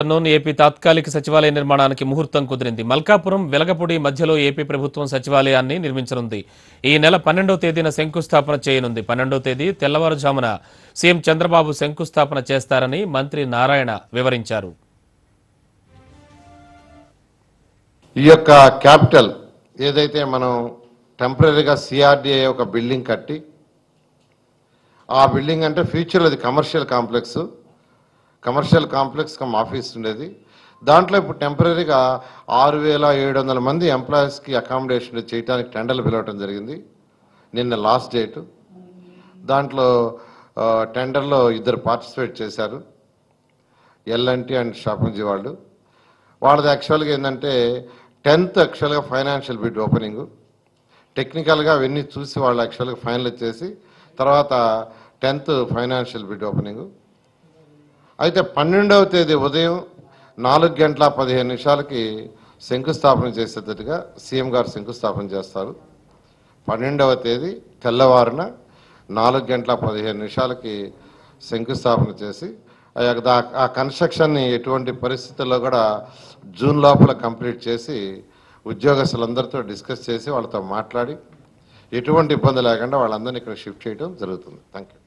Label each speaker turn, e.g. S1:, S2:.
S1: noon AP తాత్కాలిక సచివాలయ నిర్మాణానికి ముహూర్తం కుదిరింది మల్కాపురం వెలగపూడి మధ్యలో ఏపీ ప్రభుత్వం సచివాలయాన్ని నిర్మించనుంది ఈ నెల పన్నెండవ తేదీన శంకుస్థాపన చేయనుంది పన్నెండవ తేదీ తెల్లవారుజామున సీఎం చంద్రబాబు శంకుస్థాపన చేస్తారని మంత్రి నారాయణ వివరించారు
S2: ఈ యొక్క క్యాపిటల్ ఏదైతే మనం టెంపరీగా సిఆర్డిఏ ఒక బిల్డింగ్ కట్టి ఆ బిల్డింగ్ అంటే ఫ్యూచర్లో అది commercial complex commercial complex cum office ఉండేది దాంట్లో ఇప్పుడు టెంపరీగా ఆరు వేల ఏడు వందల మంది ఎంప్లాయీస్కి అకామిడేషన్ చేయడానికి టెండర్లు పిలవటం జరిగింది నిన్న లాస్ట్ డేటు దాంట్లో ఆ, టెండర్లో ఇద్దరు పార్టిసిపేట్ చేశారు ఎల్ఎన్టీ అండ్ షాపింగ్ వాళ్ళు వాళ్ళది యాక్చువల్గా ఏంటంటే టెన్త్ యాక్చువల్గా ఫైనాన్షియల్ బిడ్ ఓపెనింగ్ టెక్నికల్గా అవన్నీ చూసి వాళ్ళు యాక్చువల్గా ఫైనల్ చేసి తర్వాత టెన్త్ ఫైనాన్షియల్ బిడ్ ఓపెనింగ్ అయితే పన్నెండవ తేదీ ఉదయం నాలుగు గంటల పదిహేను నిమిషాలకి శంకుస్థాపన చేసేటట్టుగా సీఎం గారు శంకుస్థాపన చేస్తారు పన్నెండవ తేదీ తెల్లవారున నాలుగు గంటల పదిహేను నిమిషాలకి శంకుస్థాపన చేసి ఆ యొక్క దా- ఆ కన్స్ట్రక్షన్ని ఎటువంటి పరిస్థితుల్లో కూడా జూన్ లోపల కంప్లీట్ చేసి ఉద్యోగస్తులందరితో డిస్కస్ చేసి వాళ్ళతో మాట్లాడి ఎటువంటి ఇబ్బంది లేకుండా వాళ్ళందరినీ ఇక్కడ షిఫ్ట్ చేయడం జరుగుతుంది థ్యాంక్ యూ